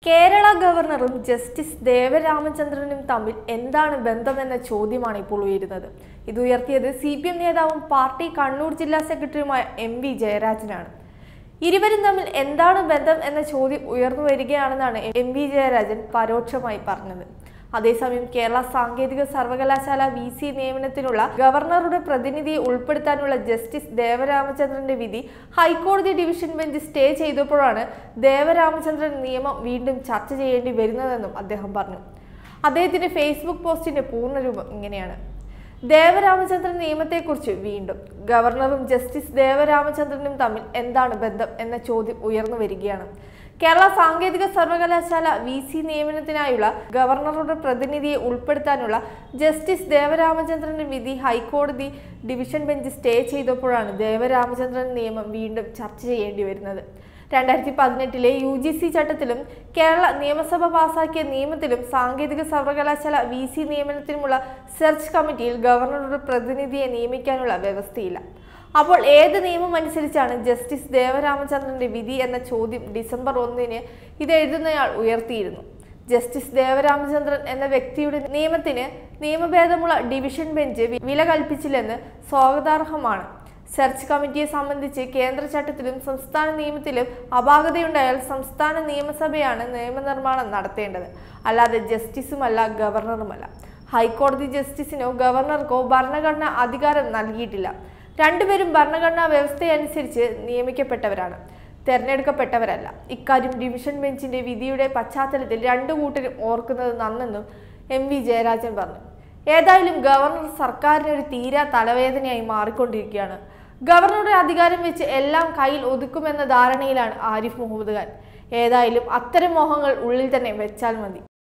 കേരള ഗവർണറും ജസ്റ്റിസ് ദേവരാമചന്ദ്രനും തമ്മിൽ എന്താണ് ബന്ധമെന്ന ചോദ്യമാണ് ഇപ്പോൾ ഉയരുന്നത് ഇത് ഉയർത്തിയത് സി പി എം നേതാവും പാർട്ടി കണ്ണൂർ ജില്ലാ സെക്രട്ടറിയുമായ എം വി ജയരാജനാണ് ഇരുവരും തമ്മിൽ എന്താണ് ബന്ധം എന്ന ചോദ്യം ഉയർന്നു വരികയാണെന്നാണ് എം വി ജയരാജൻ പരോക്ഷമായി പറഞ്ഞത് അതേസമയം കേരള സാങ്കേതിക സർവകലാശാല വി സി നിയമനത്തിനുള്ള ഗവർണറുടെ പ്രതിനിധിയെ ഉൾപ്പെടുത്താനുള്ള ജസ്റ്റിസ് ദേവരാമചന്ദ്രന്റെ വിധി ഹൈക്കോടതി ഡിവിഷൻ ബെഞ്ച് സ്റ്റേ ചെയ്തപ്പോഴാണ് ദേവരാമചന്ദ്രൻ നിയമം വീണ്ടും ചർച്ച ചെയ്യേണ്ടി വരുന്നതെന്നും അദ്ദേഹം പറഞ്ഞു അദ്ദേഹത്തിന്റെ ഫേസ്ബുക്ക് പോസ്റ്റിന്റെ പൂർണ്ണരൂപം ഇങ്ങനെയാണ് ദേവരാമചന്ദ്രൻ നിയമത്തെക്കുറിച്ച് വീണ്ടും ഗവർണറും ജസ്റ്റിസ് ദേവരാമചന്ദ്രനും തമ്മിൽ എന്താണ് ബന്ധം എന്ന ചോദ്യം ഉയർന്നു വരികയാണ് കേരള സാങ്കേതിക സർവകലാശാല വി സി നിയമനത്തിനായുള്ള ഗവർണറുടെ പ്രതിനിധിയെ ഉൾപ്പെടുത്താനുള്ള ജസ്റ്റിസ് ദേവരാമചന്ദ്രന്റെ വിധി ഹൈക്കോടതി ഡിവിഷൻ ബെഞ്ച് സ്റ്റേ ചെയ്തപ്പോഴാണ് ദേവരാമചന്ദ്രൻ നിയമം വീണ്ടും ചർച്ച ചെയ്യേണ്ടി വരുന്നത് രണ്ടായിരത്തി പതിനെട്ടിലെ യു ജി സി ചട്ടത്തിലും കേരള നിയമസഭ പാസാക്കിയ നിയമത്തിലും സാങ്കേതിക സർവകലാശാല വി സി നിയമനത്തിനുമുള്ള സെർച്ച് കമ്മിറ്റിയിൽ ഗവർണറുടെ പ്രതിനിധിയെ നിയമിക്കാനുള്ള വ്യവസ്ഥയില്ല അപ്പോൾ ഏത് നിയമം അനുസരിച്ചാണ് ജസ്റ്റിസ് ദേവരാമചന്ദ്രന്റെ വിധി എന്ന ചോദ്യം ഡിസംബർ ഒന്നിന് ഇത് എഴുതുന്നയാൾ ഉയർത്തിയിരുന്നു ജസ്റ്റിസ് ദേവരാമചന്ദ്രൻ എന്ന വ്യക്തിയുടെ നിയമത്തിന് നിയമഭേദമുള്ള ഡിവിഷൻ ബെഞ്ച് വില കൽപ്പിച്ചില്ലെന്ന് സ്വാഗതാർഹമാണ് സെർച്ച് കമ്മിറ്റിയെ സംബന്ധിച്ച് കേന്ദ്ര ചട്ടത്തിലും സംസ്ഥാന നിയമത്തിലും അപാകതയുണ്ടായാൽ സംസ്ഥാന നിയമസഭയാണ് നിയമനിർമ്മാണം നടത്തേണ്ടത് അല്ലാതെ ജസ്റ്റിസുമല്ല ഗവർണറുമല്ല ഹൈക്കോടതി ജസ്റ്റിസിനോ ഗവർണർക്കോ ഭരണഘടന അധികാരം നൽകിയിട്ടില്ല രണ്ടുപേരും ഭരണഘടനാ വ്യവസ്ഥയനുസരിച്ച് നിയമിക്കപ്പെട്ടവരാണ് തെരഞ്ഞെടുക്കപ്പെട്ടവരല്ല ഇക്കാര്യം ഡിവിഷൻ ബെഞ്ചിന്റെ വിധിയുടെ പശ്ചാത്തലത്തിൽ രണ്ടു കൂട്ടരും ഓർക്കുന്നത് നന്നെന്നും എം വി ജയരാജൻ പറഞ്ഞു ഏതായാലും ഗവർണർ സർക്കാരിന് ഒരു തീരാ തലവേദനയായി മാറിക്കൊണ്ടിരിക്കുകയാണ് ഗവർണറുടെ അധികാരം വെച്ച് എല്ലാം കയ്യിൽ ഒതുക്കുമെന്ന ധാരണയിലാണ് ആരിഫ് മുഹമ്മദ് ഖാൻ ഏതായാലും അത്തരം മോഹങ്ങൾ ഉള്ളിൽ തന്നെ വെച്ചാൽ മതി